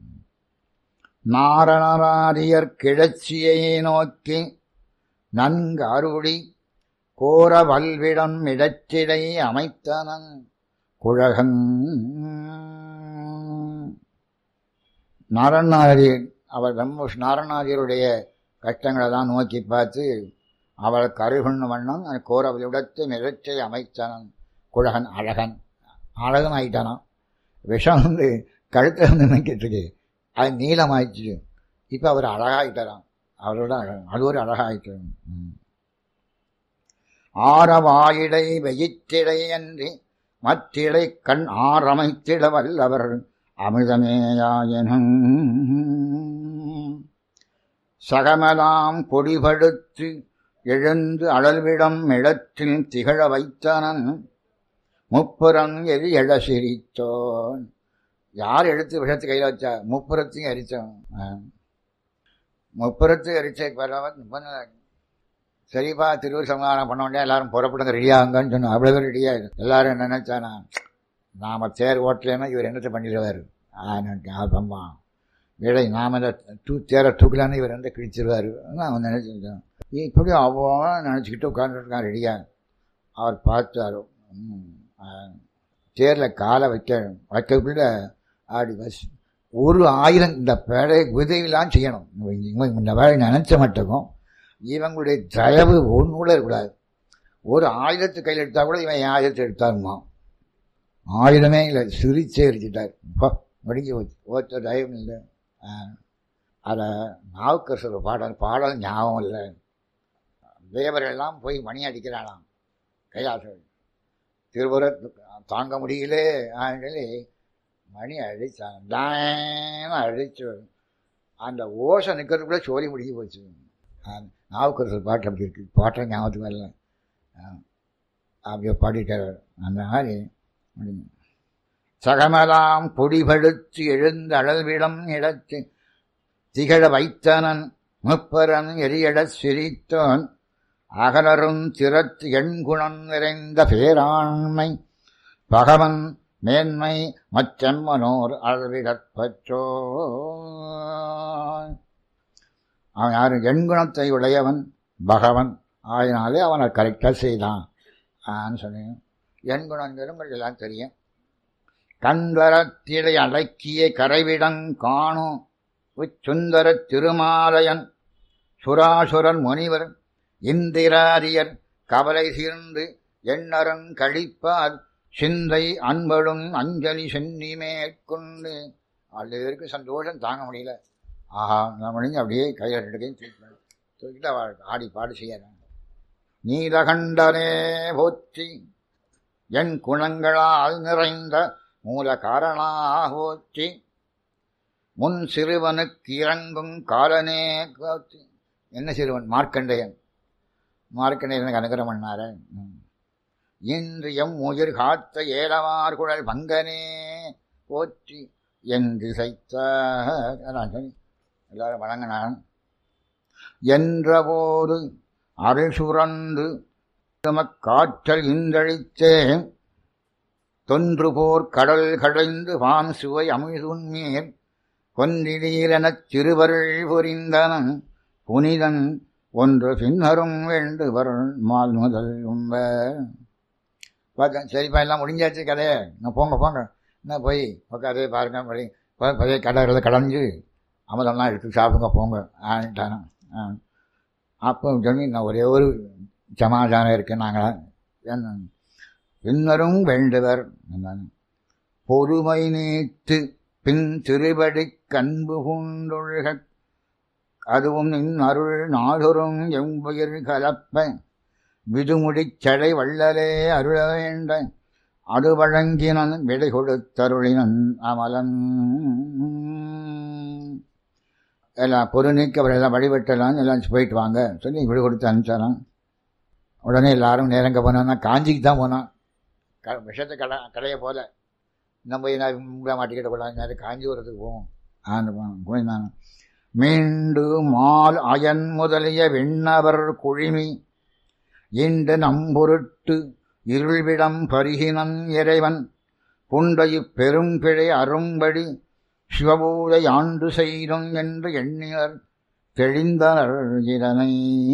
நாரணராதியர் கிழச்சியை நோக்கி நன்கு அருளி கோர வல்விடம் இடச்சிடை அமைத்தனன் குழகன் நாரணாரியர் அவர் பிரம்ம நாரணாரியருடைய கஷ்டங்களை தான் நோக்கி பார்த்து அவளுக்கு அருகண்ண வண்ணம் கோர விடத்தை மிதச்சை அமைத்தனன் குழகன் அழகன் அழகன் ஆயிட்டானான் விஷம் வந்து கழுத்தை வந்து நினைக்கிட்டு இருக்கு அது நீளமாயிடுச்சு இப்போ அவர் அழகாயிட்டாராம் அவரோட அழகன் அது ஒரு அழகாயிட்டு ஆரவாயிடை வெயிற்றிடை அன்றி மற்றிடை கண் ஆரமைத்திட வல்லவர் அமிர்தமேயாயனும் சகமலாம் பொடிபடுத்து எழுந்து அழல்விடம் இடத்தில் திகழ வைத்தனன் முப்புறம் எரி எழ சிரித்தோன் யார் எடுத்து விஷத்தை கையில் வச்சா முப்புறத்தையும் எரித்தோம் முப்புறத்தையும் எரிச்ச பரவாயில்ல சரிப்பா திருவூர் சமாதானம் பண்ண உடனே எல்லாரும் புறப்படுங்க ரெடியாகுங்கன்னு சொன்னோம் அவ்வளோ ரெடியா எல்லாரும் என்ன நினைச்சானா நாம தேர் ஓட்டலைன்னா இவர் என்னத்தை பண்ணிடுவார் ஆமா விடை நாம் இந்த தூ தேரை தூக்கலான்னு இவர் எந்த கிழிச்சிருவார் நான் நினைச்சிருக்கேன் இப்படி அவன் நினச்சிக்கிட்டு உட்காந்துருக்கான் ரெடியா அவர் பார்த்தார் தேரில் காலை வைக்க வைக்கக்குள்ள அப்படி பஸ் ஒரு ஆயிரம் இந்த வேலை உதவிலாம் செய்யணும் இவங்க இந்த வேலை நினைச்ச மட்டுக்கும் இவங்களுடைய தயவு ஒன்று கூட இருக்கக்கூடாது ஒரு ஆயுதத்தை கையில் எடுத்தா கூட இவன் என் ஆயுதத்தை எடுத்தாருமா ஆயுதமே இல்லை சிரிச்சே எரிச்சிட்டார் இப்போ முடிஞ்சு போச்சு ஓத்த தயவும் இல்லை அதை நாவுக்கரசர் பாடல் பாடல் ஞாபகம் இல்லை தேவரெல்லாம் போய் மணி அடிக்கிறானாம் கைலாசம் திருவுர தாங்க முடியலே சொல்லி மணி அடித்தான் டான்னு அடிச்சு அந்த ஓசை நிற்கிறதுக்குள்ளே சோழி முடிஞ்சு போச்சு நாவுக்கரசர் பாட்டு அப்படி இருக்கு பாட்டை ஞாபகத்துக்கு வரல அப்படியே பாடிட்டார் அந்த மாதிரி முடிஞ்சு சகமலாம் பொடிபடுத்து எழுந்த அளவிடம் இடத்து திகழ வைத்தனன் முப்பரன் எரியடச் சிரித்தோன் அகலரும் திறத்து எண்குணம் நிறைந்த பேராண்மை பகவன் மேன்மை மச்செம்மனோர் அளவிடற்பற்றோ அவன் யாரு எண்குணத்தை உடையவன் பகவன் ஆயினாலே அவனை கரெக்டாக செய்தான் ஆன்னு சொன்னேன் எண்குணங்கிறது உங்களுக்கு எல்லாம் தெரியும் கண்வரத்திடை அடக்கிய கரைவிடங் காணும் உச்சுந்தர திருமாலயன் சுராசுரன் முனிவர் இந்திராரியர் கவலை சீர்ந்து எண்ணரங் கழிப்பார் சிந்தை அன்படும் அஞ்சலி சென்னி மேற்கொண்டு அது பேருக்கு சந்தோஷம் தாங்க முடியல ஆஹா நான் முடிஞ்சு அப்படியே கையில் ரெண்டு கையும் தூக்கி தூக்கிட்டு அவள் ஆடி பாடு செய்யறாங்க நீலகண்டனே போற்றி என் குணங்களால் நிறைந்த மூல காரணா போற்றி முன் சிறுவனுக்கு இறங்கும் காலனே போற்றி என்ன சிறுவன் மார்க்கண்டேயன் மார்க்கண்டேயனுக்கு அனுகிரம் பண்ணார இன்று எம் உயிர் காத்த ஏலவார் குழல் பங்கனே போற்றி என்று சைத்த எல்லாரும் வழங்கினான் என்றபோது அருள் சுரந்து காற்றல் இந்தழித்தே தொன்று போர் கடல் கடைந்து வான் சுவை அமிழ்துண்மேல் கொன்றிடீரெனச் சிறுவருள் புரிந்தனன் புனிதன் ஒன்று பின்னரும் வேண்டுவர் மால் முதல் உம்ப பார்த்தேன் சரிப்பா எல்லாம் முடிஞ்சாச்சு கதையை நான் போங்க போங்க என்ன போய் உட்காதே பாருங்க படி பழைய கடற்களை கடைஞ்சு அமதம்லாம் எடுத்து சாப்பிடுங்க போங்க ஆன்ட்டானா ஆ அப்போ சொல்லி நான் ஒரே ஒரு சமாதானம் இருக்கு நாங்கள் என்ன பின்னரும் வேண்டுவர் பொறுமை நீத்து பின் திருபடி கண்பு பூண்டொழுக அதுவும் நின் அருள் நாடொரும் எம்புயிர் கலப்ப விதுமுடிச் சடை வள்ளலே அருள வேண்ட அது வழங்கினன் விடை கொடுத்தருளினன் அமலன் எல்லாம் பொரு நீக்கி அவர் எல்லாம் வழிபட்டலாம் எல்லாம் போயிட்டு வாங்க சொல்லி விடு கொடுத்து அனுப்பிச்சாரான் உடனே எல்லாரும் நேரங்க போனான்னா காஞ்சிக்கு தான் போனான் க விஷத்தை கடை கடையை போல நம்ம போய் நான் உங்களை மாட்டிக்கிட்ட கூடாது காஞ்சிபுரத்துக்கு போவோம் ஆண்டு போயிருந்தாங்க மீண்டு மால் அயன் முதலிய விண்ணவர் குழிமி இன்று நம்பொருட்டு இருள்விடம் பருகினன் இறைவன் புண்டைய பெரும்பிழை அரும்படி சிவபூதை ஆண்டு செய்தும் என்று எண்ணினர் தெளிந்தனர் இதனை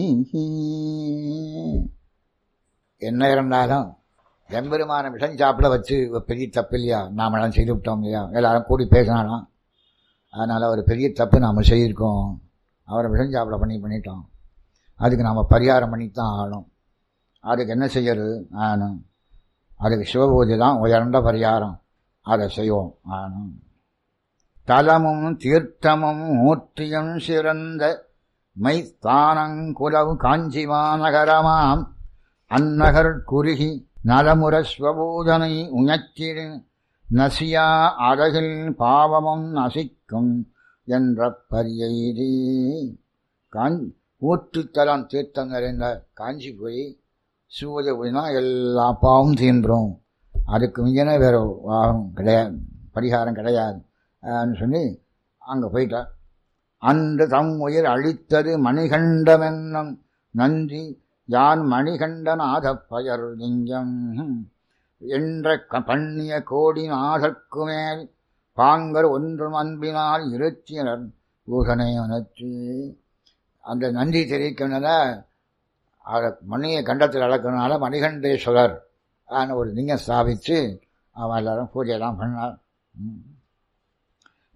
என்ன இருந்தாலும் எம்பெருமான விஷம் சாப்பிட வச்சு பெரிய தப்பு இல்லையா நாம் எல்லாம் செய்து விட்டோம் இல்லையா எல்லாரும் கூடி பேசினாலாம் அதனால் ஒரு பெரிய தப்பு நாம் செய்திருக்கோம் அவரை விஷம் சாப்பிட பண்ணி பண்ணிட்டோம் அதுக்கு நாம் பரிகாரம் பண்ணித்தான் ஆகணும் அதுக்கு என்ன செய்யறது ஆனும் அதுக்கு சிவபூஜை தான் உயர்ந்த பரிகாரம் அதை செய்வோம் ஆனும் தலமும் தீர்த்தமும் மூர்த்தியும் சிறந்த மைத்தானங்குலவு காஞ்சிமாநகரமாம் அந்நகர் குறுகி நலமுற ஸ்வபூதனை உணர்த்திடு நசியா அழகில் பாவமும் நசிக்கும் என்ற பரியெய்தி காஞ் ஊற்றுத்தலம் தீர்த்தம் நிறைந்த காஞ்சி போய் சூரிய போயினா எல்லா பாவம் தீந்துரும் அதுக்கு மிஞ்சின வேற கிடையாது பரிகாரம் கிடையாது சொல்லி அங்கே போயிட்டார் அன்று தம் உயிர் அழித்தது மணிகண்டமென்னும் நன்றி யான் மணிகண்டநாத பயர் லிங்கம் என்ற பண்ணிய கோடி நாதற்கு மேல் பாங்கர் ஒன்றும் அன்பினால் இருத்தினர் பூசனை உணர்ச்சி அந்த நன்றி தெரிவிக்கணும்னா அதை மணியை கண்டத்தில் அளக்கணுனால மணிகண்டேஸ்வரர் ஆன ஒரு லிங்கம் ஸ்தாபித்து அவன் எல்லாரும் பூஜையெல்லாம் பண்ணார்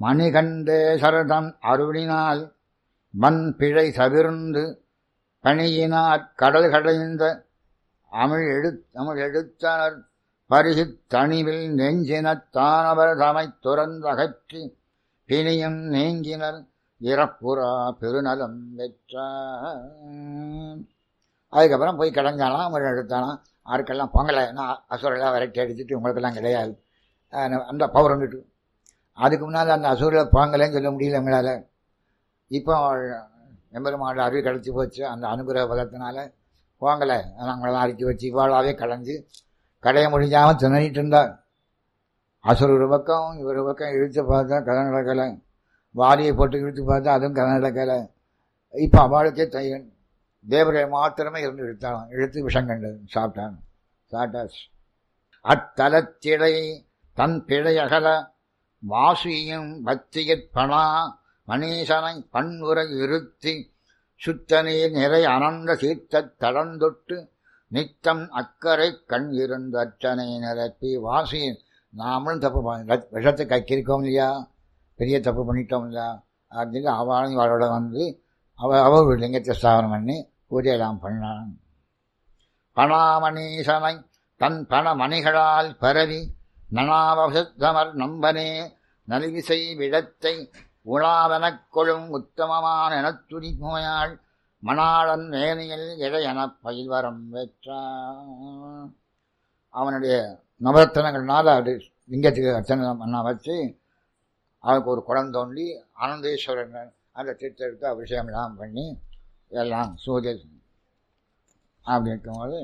மணிகண்டேசரதம் அருளினால் மண் பிழை தவிர்ந்து பணியினாற் கடல் கடைந்த அமிழ் எழு தமிழ் எழுத்தனர் பருகித் தணிவில் நெஞ்சினத் தானவர் தமைத் துறந்தகற்றி பிணியும் நீங்கினர் இறப்புறா பெருநலம் பெற்றார் அதுக்கப்புறம் போய் கிடந்தாலாம் அவர் எடுத்தாலாம் ஆருக்கெல்லாம் பொங்கலை நான் அசுரெல்லாம் விரட்டி அடிச்சுட்டு உங்களுக்கெல்லாம் கிடையாது அஹ் அந்த பௌரண்டுட்டு அதுக்கு முன்னால் அந்த அசுரில் பொங்கலைன்னு சொல்ல முடியல எங்களால் இப்போ எம்பெருமானோட அருவி கிடச்சி போச்சு அந்த அனுகிரக பலத்தினால போங்கலை நாங்களெல்லாம் அடித்து வச்சு இவாளாவே கலைஞ்சு கடைய முடிஞ்சாமல் திணறிட்டு இருந்தார் அசுர் ஒரு பக்கம் இவர் ஒரு பக்கம் இழுத்து பார்த்தா கதை நடக்கலை வாரியை போட்டு இழுத்து பார்த்தா அதுவும் கதை நடக்கலை இப்போ அவளுக்கே தையன் தேவரை மாத்திரமே இருந்து இழுத்தாலும் இழுத்து விஷம் கண்டு சாப்பிட்டான் சாப்பிட்டாச்சு அத்தலத்திடை தன் பிழை அகல வாசியும் பக்தியற் பணா மணீசனை பண்புரை இருத்தி சுத்தநீர் நிறை அனந்த சீர்த்தத் தளந்தொட்டு நித்தம் அக்கறை கண் இருந்த அச்சனை நிரப்பி வாசி நாமளும் தப்பு பண்ண விஷத்தை கக்கிருக்கோம் இல்லையா பெரிய தப்பு பண்ணிட்டோம் இல்லையா அப்படின்னு அவளும் அவளோட வந்து அவ அவ ஒரு லிங்கத்தை ஸ்தாபனம் பண்ணி பூஜையெல்லாம் பண்ணான் பணாமணீசனை தன் பண மணிகளால் பரவி நனாவசத்தமர் நம்பனே நலிவிசை விடத்தை உலாவனக் கொழும் உத்தமமான எனத்துடி நோயாள் மணாளன் வேணியில் இடையெனப் பயில்வரம் பெற்றான் அவனுடைய நவரத்தனங்கள்னால அது லிங்கத்துக்கு அர்ச்சனை பண்ண வச்சு அவனுக்கு ஒரு குடம் தோண்டி ஆனந்தேஸ்வரன் அந்த தீர்த்தெடுத்து அபிஷேகம்லாம் பண்ணி எல்லாம் சூரிய அப்படி இருக்கும்போது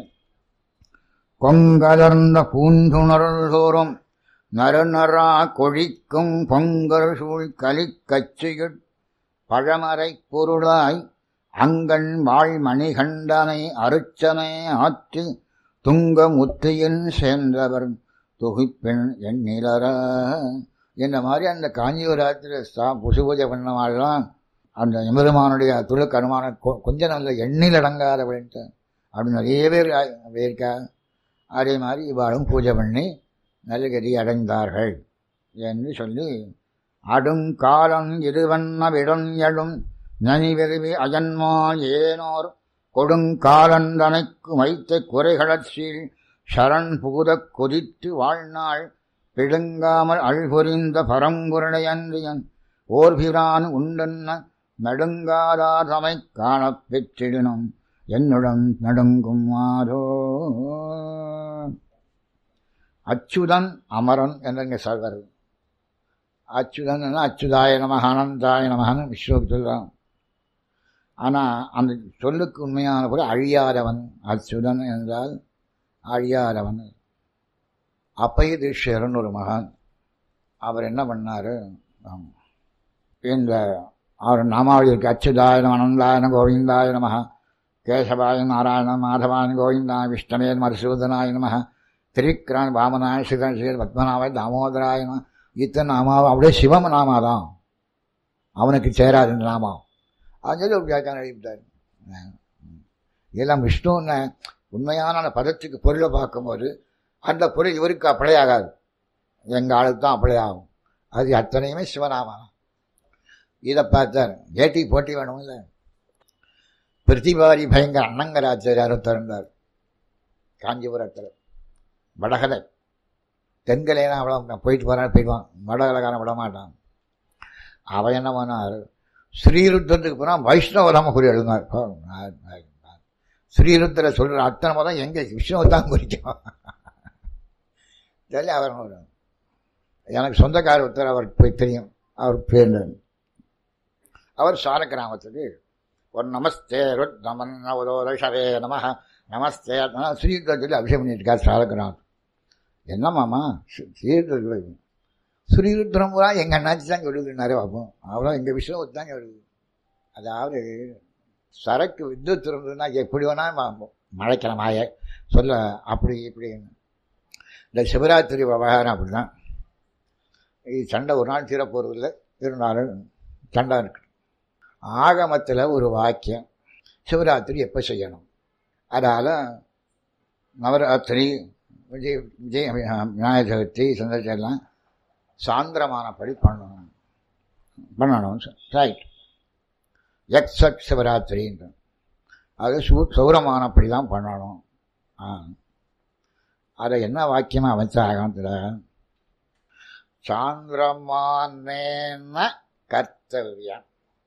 கொங்கலர்ந்த பூந்துணருள் தோறும் நறுநறா கொழிக்கும் பொங்கல் சூழ் கலிக்கச்சியுட் பழமறை பொருளாய் அங்கண் வாழ் மணிகண்டனை அருச்சனை ஆற்றி துங்க முத்தியில் சேர்ந்தவர் தொகுப்பெண் எண்ணிலர இந்த மாதிரி அந்த காஞ்சிபுரத்தில் சா புசு பூஜை பண்ணவாள்லாம் அந்த எம்பெருமானுடைய துளுக்கு அனுமானம் கொ- கொஞ்சம் நல்ல எண்ணில் அடங்காத அப்படின்ட்டு அப்படி நிறைய பேர் ஆ- இருக்கா அதே மாதிரி இவ்வாறும் பூஜை பண்ணி நல்லகதி அடைந்தார்கள் என்று சொல்லி அடுங்காலம் இருவண்ண விடம் எழும் நனிவெருவி அஜன்மா ஏனோர் கொடுங்காலந்தனைக்கு வைத்த குறைகளற்சீல் சரண் புகுதக் கொதித்து வாழ்நாள் பிடுங்காமல் அழ்பொறிந்த பரம்பொருளையன்றியன் ஓர்பிரான் உண்டென்ன நடுங்காதாதமைக் காணப் பெற்றிடனும் என்னுடன் நடுங்கும் மாதோ அச்சுதன் அமரன் என்று சொல்வார் அச்சுதன் அச்சுதாய நமக அனந்தாய நமகன்னு விஸ்வக்கு சொல்றான் ஆனால் அந்த சொல்லுக்கு உண்மையான பொருள் அழியாதவன் அச்சுதன் என்றால் அழியாதவன் அப்பயதீஸ்வரன் ஒரு மகான் அவர் என்ன பண்ணாரு ஆம். இந்த அவர் நாமாவளி இருக்கு அச்சுதாயனம் அனந்தாயன கோவிந்தாய நம கேசவாய நாராயண மாதவான் கோவிந்தா விஷ்ணவே மதுசூதனாய நம திரிக்ரான் வாமனாய சிதன் ஸ்ரீ பத்மநாபாய தாமோதராய நம இத்தனை நாமாவும் அப்படியே சிவம் நாமாதான் அவனுக்கு சேராது இந்த நாமம் அது சொல்லி ஒரு வியாக்கியானம் எழுதிட்டார் இதெல்லாம் விஷ்ணுன்னு உண்மையான அந்த பதத்துக்கு பொருளை பார்க்கும்போது அந்த பொருள் இவருக்கு அப்ளை ஆகாது எங்கள் ஆளுக்கு தான் அப்ளை ஆகும் அது அத்தனையுமே சிவநாமா இதை பார்த்தார் ஏட்டி போட்டி வேணும்ல பிரதிபாரி பயங்கர அண்ணங்கராச்சாரியாரும் திறந்தார் காஞ்சிபுரத்தில் வடகலை தென்கலைனா அவ்வளோ போயிட்டு போகிறான் போயிடுவான் வடகலைக்காரன் விட மாட்டான் அவன் என்ன பண்ணார் ஸ்ரீருத்தத்துக்கு போனால் வைஷ்ணவராம குறி எழுதினார் ஓ, நான், நான், நான். ஸ்ரீருத்தரை சொல்கிற அத்தனை மதம் எங்கே விஷ்ணுவை தான் குறிக்கும் தெரியல அவர் ஒரு எனக்கு சொந்தக்கார ஒருத்தர் அவர் போய் தெரியும் அவர் பேர் அவர் சார கிராமத்துக்கு ஒரு நமஸ்தே ருத் நமன் நவதோதே நம நமஸ்தே ஸ்ரீருத்தர் சொல்லி அபிஷேகம் பண்ணியிருக்கார் சார கிராமம் என்ன மாமா ஸ்ரீருத்தர் ஸ்ரீருத்ரம் பூரா எங்கள் அண்ணாச்சி தான் சொல்லுதுன்னாரு பார்ப்போம் அவ்வளோ எங்கள் விஷயம் தான் சொல்லுது அதாவது சரக்கு வித்யுத் இருந்ததுன்னா எப்படி வேணால் மழைக்கிழமை ஆய சொல்ல அப்படி இப்படின்னு இந்த சிவராத்திரி விவகாரம் அப்படி தான் இது சண்டை ஒரு நாள் தீரப்போறதில்லை இருந்தாலும் சண்டை இருக்கு ஆகமத்தில் ஒரு வாக்கியம் சிவராத்திரி எப்போ செய்யணும் அதால் நவராத்திரி விஜய் விஜய் விநாயகர் சதுர்த்தி சந்தோஷம் எல்லாம் சாந்திரமானபடி பண்ணணும் பண்ணணும் ரைட் எக்ஸட் சிவராத்திரின்ற அது சூ சௌரமானப்படி தான் பண்ணணும் ஆ அதை என்ன வாக்கியமாக அமைச்சாகத்தில் சாந்திரமானேன கர்த்தவியம்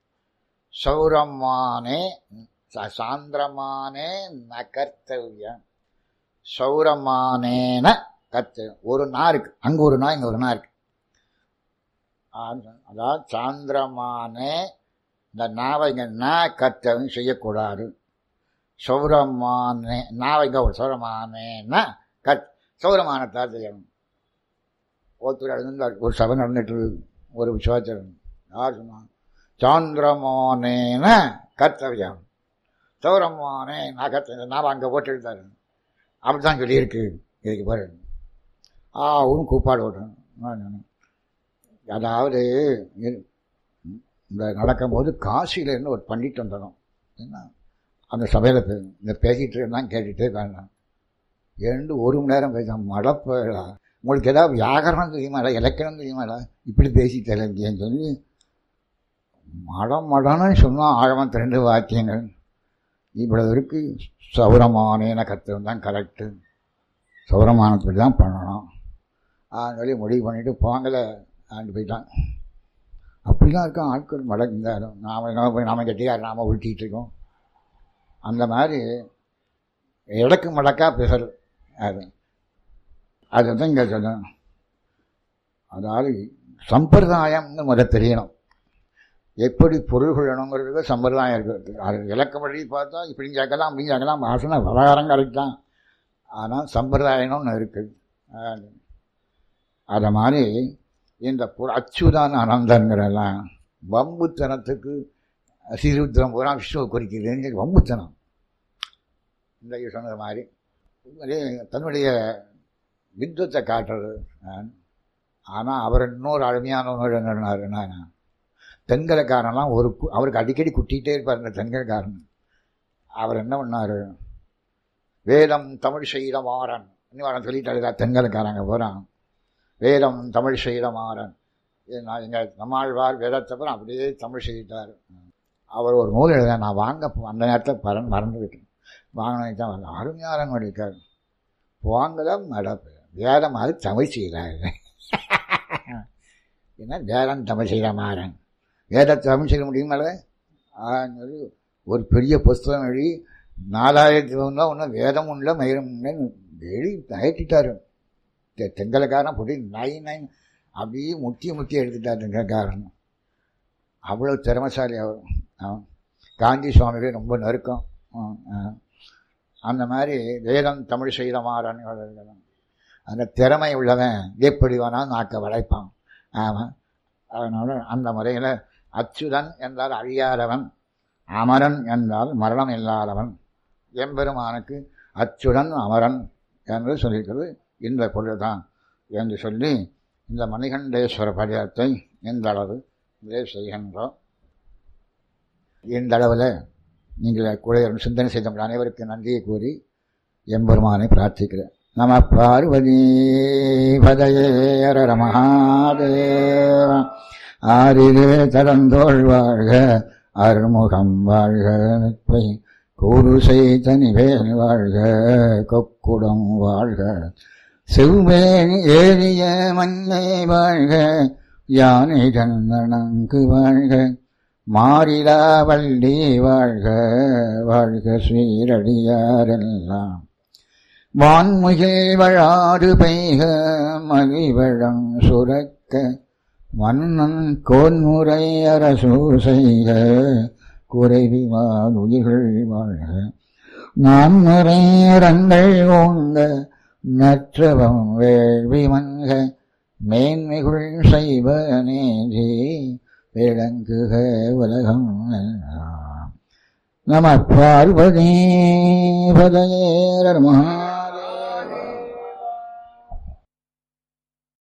சௌரமானே சாந்திரமானே ந கர்த்தவியம் சௌரமானேன கத்து ஒரு நா இருக்கு அங்க ஒரு நா இங்க ஒரு நா இருக்கு அதாவது சாந்திரமானே இந்த நாவை இங்க நா கத்தவன் செய்யக்கூடாது சௌரமானே நாவை இங்க ஒரு சௌரமானேன்னா கத் சௌரமானத்தால் செய்யணும் ஒருத்தர் நடந்தார் ஒரு சபை நடந்துட்டு ஒரு விசுவாச்சரன் யார் சொன்னான் சாந்திரமானேன கர்த்தவியம் சௌரமானே நான் கத்த நான் அங்கே போட்டு எழுதாரு அப்படித்தான் சொல்லியிருக்கு இதுக்கு பாரு ஆ அவரும் கூப்பாடு ஓட்டணும் அதாவது இந்த நடக்கும்போது காசியிலேருந்து ஒரு பண்டிட் வந்துடும் என்ன அந்த சபையில் இந்த பேசிகிட்டு இருந்தான் கேட்டுகிட்டே வேண்டாம் இரண்டு ஒரு மணி நேரம் பேச மடப்படா உங்களுக்கு ஏதாவது வியாகரணம் தெரியுமாடா இலக்கணம் தெரியுமாடா இப்படி பேசி தெரியலன்னு சொல்லி மடம் மடம்னு சொன்னால் ஆழமாக ரெண்டு வாக்கியங்கள் இவ்வளவு இருக்கு சௌரமானேன கத்துறது தான் கரெக்டு சௌரமானப்படி தான் பண்ணணும் சொல்லி முடிவு பண்ணிவிட்டு போங்கல ஆண்டு போயிட்டான் அப்படிலாம் இருக்கான் ஆட்கள் மடங்காரும் நாம் என்ன போய் நாம கட்டிக்கார் நாம் உருட்டிகிட்டு இருக்கோம் அந்த மாதிரி இடக்கு மடக்கா பேசுறது அது அதுதான் இங்கே சொல்லணும் அதாவது சம்பிரதாயம்னு முத தெரியணும் எப்படி பொருள் கொள்ளணுங்கிறது சம்பிரதாயம் இருக்குது அது இலக்கப்படி பார்த்தா இப்படி கேட்கலாம் அப்படி கேட்கலாம் வாசனை விவகாரம் கரெக்ட் தான் ஆனால் சம்பிரதாயம்னு ஒன்று இருக்குது அதை மாதிரி இந்த அச்சுதான் அனந்தங்கிறெல்லாம் வம்புத்தனத்துக்கு சீருத்திரம் பூரா விஷ்ணுவை குறிக்கிறதுன்னு சொல்லி வம்புத்தனம் இந்த சொன்னது மாதிரி தன்னுடைய வித்வத்தை காட்டுறது ஆனால் அவர் இன்னொரு அருமையானவர் என்னன்னா தென்கலைக்காரன்லாம் ஒரு அவருக்கு அடிக்கடி குட்டிகிட்டே இருப்பார் இந்த தென்கலைக்காரன் அவர் என்ன பண்ணார் வேதம் தமிழ் செய்த மாறன் இன்னும் சொல்லிட்டாரு தென்கலைக்காரங்க போகிறான் வேதம் தமிழ் செய்த மாறன் நான் எங்கள் நம்மாழ்வார் வேதத்தை அப்புறம் அப்படியே தமிழ் செய்தார் அவர் ஒரு நூல் எழுத நான் வாங்க அந்த நேரத்தில் பரன் மறந்துவிட்டேன் வாங்கினது தான் வரல அருமையாரன் இருக்கார் வாங்கலாம் நடப்பு வேதம் அது தமிழ் செய்கிறாரு என்ன வேதம் தமிழ் செய்கிற மாறன் வேதத்தை தமிழ் செய்ய முடியுமால சொல்லி ஒரு பெரிய புஸ்தகம் எழுதி நாலாயிரத்தி ஒன்றா ஒன்றும் வேதம் உள்ள மயிரம் எழுதி நயட்டிட்டாரு தெங்கலக்காரன் போட்டு நை நைன் அப்படியே முட்டிய முட்டிய எடுத்துட்டார் தெங்கலக்காரன் அவ்வளோ திறமசாலி அவர் காந்தி சுவாமிகளே ரொம்ப நெருக்கம் அந்த மாதிரி வேதம் தமிழ் செய்த மாறன் அந்த திறமை உள்ளவன் எப்படி வேணாலும் நாக்க வளைப்பான் ஆமாம் அதனால் அந்த முறையில் அச்சுதன் என்றால் அழியாதவன் அமரன் என்றால் மரணம் இல்லாதவன் எம்பெருமானுக்கு அச்சுடன் அமரன் என்று சொல்லியிருக்கிறது இந்த பொருள் தான் என்று சொல்லி இந்த மணிகண்டேஸ்வர படியத்தை இந்த அளவு இதே செய்கின்றோம் இந்த அளவில் நீங்கள் கூட சிந்தனை செய்த அனைவருக்கு நன்றியை கூறி எம்பெருமானை பிரார்த்திக்கிறேன் நம பார்வதி பதையேர மகாதேவ ஆரிலே தடந்தோள் வாழ்க அருமுகம் வாழ்க நிற்பை கூறுசை தனிவேல் வாழ்க கொக்குடம் வாழ்க செவ்வேணி ஏறிய மண்ணை வாழ்க யானை கண்ணனங்கு வாழ்க மாறிலா வள்ளி வாழ்க வாழ்க ஸ்ரீரடியாரெல்லாம் வான்முகில் வழாறு பெய்க மகிழ்வழம் சுரக்க மன்னன் கோன்முறை அரசு செய்க குறைவிவான் உயிர்கள் வாழ்க நான் நிறையரங்கள் ஓங்க நற்றவம் வேள்வி மன்க மேன்மைகுள் செய்வ நேதி விளங்குக உலகம் நம பார்வதி பதையேரர் மகா